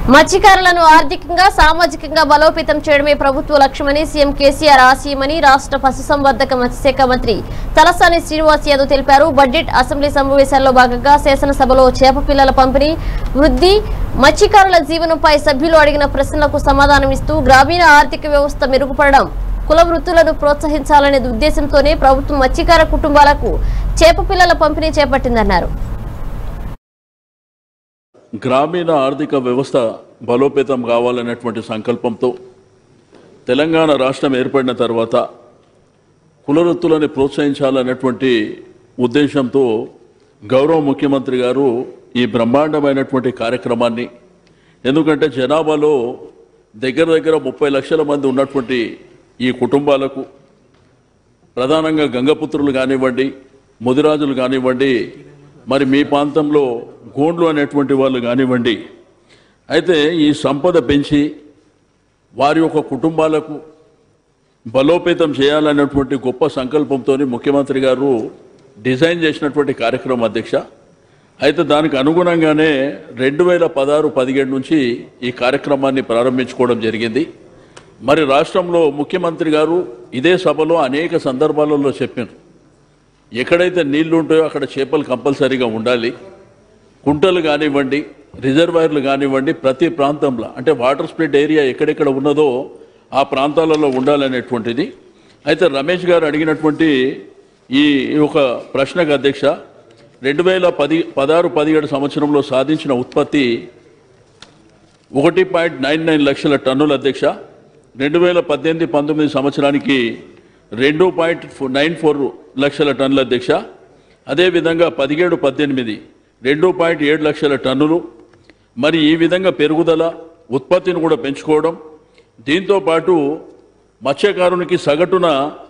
మత్స్యకారులను ఆర్థికంగా సామాజికంగా బలోపేతం చేయడమే ప్రభుత్వ లక్ష్యమని సీఎం కేసీఆర్ ఆశయమని రాష్ట్ర పశుసంవర్ధక మత్స్యశాఖ మంత్రి తలసాని శ్రీనివాస్ యాదవ్ తెలిపారు బడ్జెట్ అసెంబ్లీ సమావేశాల్లో భాగంగా శాసనసభలో చేప పిల్లల పంపిణీ వృద్ధి మత్స్యకారుల జీవనంపై సభ్యులు అడిగిన ప్రశ్నలకు సమాధానమిస్తూ గ్రామీణ ఆర్థిక వ్యవస్థ మెరుగుపడడం కుల వృత్తులను ప్రోత్సహించాలనే ఉద్దేశంతోనే ప్రభుత్వం మత్స్యకార కుటుంబాలకు చేప పిల్లల పంపిణీ చేపట్టిందన్నారు గ్రామీణ ఆర్థిక వ్యవస్థ బలోపేతం కావాలనేటువంటి సంకల్పంతో తెలంగాణ రాష్ట్రం ఏర్పడిన తర్వాత కులవృత్తులని ప్రోత్సహించాలనేటువంటి ఉద్దేశంతో గౌరవ ముఖ్యమంత్రి గారు ఈ బ్రహ్మాండమైనటువంటి కార్యక్రమాన్ని ఎందుకంటే జనాభాలో దగ్గర దగ్గర ముప్పై లక్షల మంది ఉన్నటువంటి ఈ కుటుంబాలకు ప్రధానంగా గంగపుత్రులు కానివ్వండి ముదిరాజులు కానివ్వండి మరి మీ ప్రాంతంలో గోండ్లు అనేటువంటి వాళ్ళు కానివ్వండి అయితే ఈ సంపద పెంచి వారి యొక్క కుటుంబాలకు బలోపేతం చేయాలనేటువంటి గొప్ప సంకల్పంతో ముఖ్యమంత్రి గారు డిజైన్ చేసినటువంటి కార్యక్రమం అధ్యక్ష అయితే దానికి అనుగుణంగానే రెండు వేల పదహారు పదిహేడు నుంచి ఈ కార్యక్రమాన్ని ప్రారంభించుకోవడం జరిగింది మరి రాష్ట్రంలో ముఖ్యమంత్రి గారు ఇదే సభలో అనేక సందర్భాలలో చెప్పారు ఎక్కడైతే నీళ్లు ఉంటాయో అక్కడ చేపలు కంపల్సరీగా ఉండాలి కుంటలు కానివ్వండి రిజర్వాయర్లు కానివ్వండి ప్రతి ప్రాంతంలో అంటే వాటర్ స్ప్లిట్ ఏరియా ఎక్కడెక్కడ ఉన్నదో ఆ ప్రాంతాలలో ఉండాలనేటువంటిది అయితే రమేష్ గారు అడిగినటువంటి ఈ ఈ ఒక ప్రశ్నకు అధ్యక్ష రెండు వేల పది పదహారు పదిహేడు సంవత్సరంలో సాధించిన ఉత్పత్తి ఒకటి పాయింట్ నైన్ నైన్ లక్షల టన్నుల అధ్యక్ష రెండు వేల పద్దెనిమిది పంతొమ్మిది సంవత్సరానికి రెండు పాయింట్ నైన్ ఫోర్ లక్షల టన్నుల అధ్యక్ష అదేవిధంగా పదిహేడు పద్దెనిమిది రెండు పాయింట్ ఏడు లక్షల టన్నులు మరి ఈ విధంగా పెరుగుదల ఉత్పత్తిని కూడా పెంచుకోవడం దీంతో పాటు మత్స్యకారునికి సగటున